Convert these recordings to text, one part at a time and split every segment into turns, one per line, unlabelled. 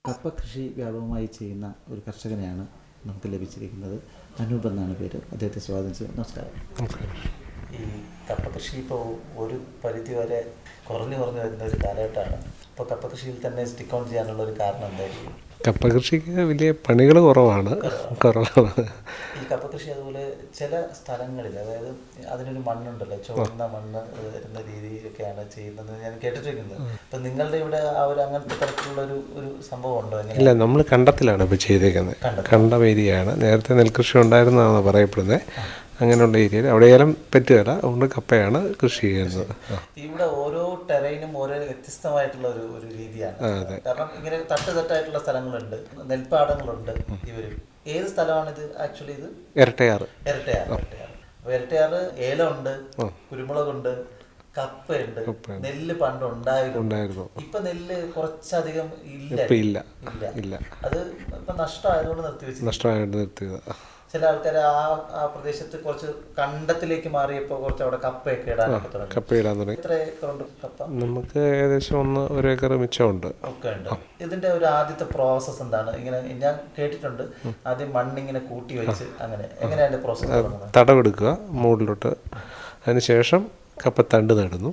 കപ്പ കൃഷി വ്യാപകമായി ചെയ്യുന്ന ഒരു കർഷകനെയാണ് നമുക്ക് ലഭിച്ചിരിക്കുന്നത് അനൂപ് എന്നാണ് പേര് അദ്ദേഹത്തെ സ്വാഗതം ചെയ്യും നമസ്കാരം ഈ കപ്പ കൃഷി ഇപ്പോൾ ഒരു പരിധി വരെ കുറഞ്ഞു കുറഞ്ഞു വരുന്ന ഒരു കാലഘട്ടമാണ് ഇപ്പോൾ കപ്പ കൃഷിയിൽ തന്നെ സ്റ്റിക്ക് ഓൺ ചെയ്യാനുള്ള ഒരു കാരണം എന്തായിരിക്കും
കപ്പ കൃഷിക്ക് വലിയ പണികൾ കുറവാണ് കുറവാണ്
ഈ കപ്പ കൃഷി അതുപോലെ ചില സ്ഥലങ്ങളിൽ അതായത് അതിനൊരു മണ്ണുണ്ടല്ലോ ചുവന്ന മണ്ണ് വരുന്ന രീതിയിലൊക്കെയാണ് ചെയ്യുന്നത് ഞാൻ കേട്ടിട്ടിരിക്കുന്നത് അപ്പം നിങ്ങളുടെ ഇവിടെ ആ ഒരു അങ്ങനത്തെ തരത്തിലുള്ള ഒരു ഒരു സംഭവം ഉണ്ടോ എങ്ങനെ
ഇല്ല നമ്മൾ കണ്ടത്തിലാണ് ഇപ്പോൾ ചെയ്തേക്കുന്നത് കണ്ടം ഏരിയയാണ് നേരത്തെ നെൽകൃഷി ഉണ്ടായിരുന്നതാണ് പറയപ്പെടുന്നത് അങ്ങനെയുള്ള ഏരിയയിൽ അവിടെ ഏലം പറ്റുകയില്ല അതുകൊണ്ട് കപ്പയാണ് കൃഷി ചെയ്യുന്നത് ആ.
ഇവിടെ ഓരോ ടെറൈനും ഓരോ വ്യത്യസ്തമായിട്ടുള്ള ഒരു ഒരു രീതിയാണ് കാരണം ഇങ്ങനെ തട്ട് തട്ടായിട്ടുള്ള സ്ഥലങ്ങളുണ്ട് നെൽപ്പാടങ്ങളുണ്ട് ഇവര് ഏത് സ്ഥലമാണിത് ആക്ച്വലി ഇത്
ഇരട്ടയാറ്
ഇരട്ടയാറ് ഇരട്ടയാറ് അപ്പൊ ഇരട്ടയാറ് ഏലമുണ്ട് കുരുമുളകുണ്ട് കപ്പയുണ്ട് നെല്ല് പണ്ട് ഉണ്ടായിരുന്നു
ഉണ്ടായിരുന്നു
ഇപ്പൊ നെല്ല് കുറച്ചധികം ഇല്ല
ഇപ്പം ഇല്ല
ഇല്ല
ഇല്ല
അത് ഇപ്പൊ നഷ്ടമായതുകൊണ്ട് നിർത്തിവെച്ചു
നഷ്ടമായിട്ട് നിർത്തിയത്
ചില ആൾക്കാർ ആ ആ പ്രദേശത്ത് കുറച്ച് കണ്ടത്തിലേക്ക് മാറിയപ്പോ കുറച്ച് അവിടെ കപ്പയൊക്കെ ഇടാനൊക്കെ തുടങ്ങി
കപ്പ ഇടാൻ തുടങ്ങി
എത്ര ഏക്കറുണ്ട് കപ്പ
നമുക്ക് ഏകദേശം ഒന്ന് ഒരു ഏക്കർ മിച്ചമുണ്ട്
ഒക്കെ ഉണ്ട് ഇതിന്റെ ഒരു ആദ്യത്തെ പ്രോസസ്സ് എന്താണ് ഇങ്ങനെ ഞാൻ കേട്ടിട്ടുണ്ട് ആദ്യം മണ്ണിങ്ങനെ കൂട്ടി വെച്ച് അങ്ങനെ എങ്ങനെയാണ് അതിന്റെ പ്രോസസ്സ് തുടങ്ങുന്നത്
തടവെടുക്കുക മുകളിലോട്ട് അതിന് ശേഷം കപ്പത്തണ്ട് നടുന്നു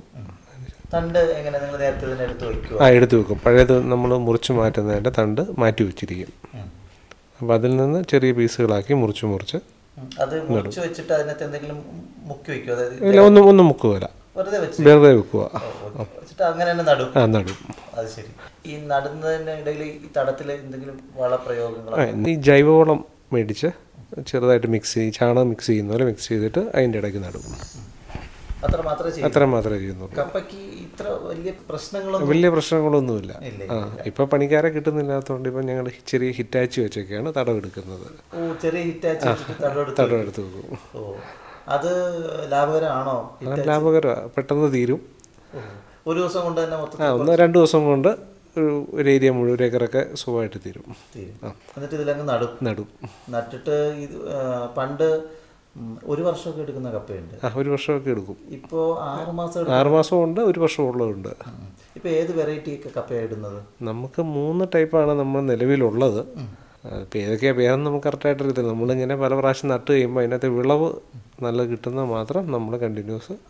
തണ്ട് എങ്ങനെ നിങ്ങൾ നേരത്തെ തന്നെ എടുത്ത് വെക്കുക
ആ എടുത്ത് വെക്കും പഴയത് നമ്മൾ മുറിച്ച് മാറ്റുന്നതിൻ്റെ തണ്ട് മാറ്റി വെച്ചിരിക്കും അപ്പോൾ അതിൽ നിന്ന് ചെറിയ പീസുകളാക്കി മുറിച്ച് മുറിച്ച്
അത് മുറിച്ച് വെച്ചിട്ട് അതിനകത്ത് എന്തെങ്കിലും മുക്കി വെക്കുക അതായത്
ഇല്ല ഒന്നും ഒന്നും മുക്കുകയില്ല
വെറുതെ വെച്ച്
വെറുതെ വെക്കുക
വെച്ചിട്ട് അങ്ങനെ തന്നെ നടും
ആ നടും
അത് ശരി ഈ നടുന്നതിന് ഇടയിൽ ഈ തടത്തിൽ എന്തെങ്കിലും വളപ്രയോഗങ്ങളോ
ആ, ഈ ജൈവവളം മേടിച്ച് ചെറുതായിട്ട് മിക്സ് ചെയ്ത് ചാണകം മിക്സ് ചെയ്യുന്ന പോലെ മിക്സ് ചെയ്തിട്ട് അതിൻ്റെ ഇടയ്ക്ക് നടും
അത്ര മാത്രമേ ചെയ്യൂ
അത്ര മാത്രമേ ചെയ്യുന്നുള്ളൂ
കപ്പയ്ക്ക് ഇത്ര വലിയ പ്രശ്നങ്ങളൊന്നും
വലിയ പ്രശ്നങ്ങളൊന്നുമില്ല
ഇല്ല
ആ ഇപ്പം പണിക്കാരെ കിട്ടുന്നില്ലാത്തതുകൊണ്ട് ഇപ്പം ഞങ്ങൾ ചെറിയ ഹിറ്റാച്ചി വെച്ചൊക്കെയാണ് തടവെടുക്കുന്നത്
ഓ ചെറിയ ഹിറ്റാച്ച് വെച്ചിട്ട് തടമെടുത്ത്
തടവെടുത്ത് വെക്കും
ഓ അത് ലാഭകരമാണോ
അത് ലാഭകരമാണ് പെട്ടെന്ന് തീരും
ഓ. ഒരു ദിവസം കൊണ്ട് തന്നെ മൊത്തം
ആ ഒന്ന് രണ്ട് ദിവസം കൊണ്ട് ഒരു ഒരു ഏരിയ മുഴുവൻ ഒരു ഏക്കറൊക്കെ സുഖമായിട്ട് തീരും
തീരും എന്നിട്ട് ഇതിലങ്ങ് നടും
നടും
നട്ടിട്ട് ഇത് ആ, പണ്ട് ഉം, ഒരു വർഷമൊക്കെ എടുക്കുന്ന കപ്പയുണ്ട്
ആ ഒരു വർഷമൊക്കെ എടുക്കും
ഇപ്പൊ ആറ് മാസം എടുക്കും
ആറ് മാസം ഉണ്ട് ഒരു വർഷം ഉള്ളതുണ്ട്
ഇപ്പൊ ഏത് വെറൈറ്റി ഒക്കെ കപ്പയാണ് ഇടുന്നത്
നമുക്ക് മൂന്ന് ടൈപ്പാണ് നമ്മൾ നിലവിലുള്ളത് ഇപ്പം ഏതൊക്കെയാണ് പേരെന്ന് നമുക്ക് കറക്റ്റായിട്ട് അറിയത്തില്ല നമ്മളിങ്ങനെ പല പ്രാവശ്യം നട്ട് കഴിയുമ്പോൾ അതിനകത്ത് വിളവ് നല്ല കിട്ടുന്ന മാത്രം നമ്മൾ കണ്ടിന്യൂസ്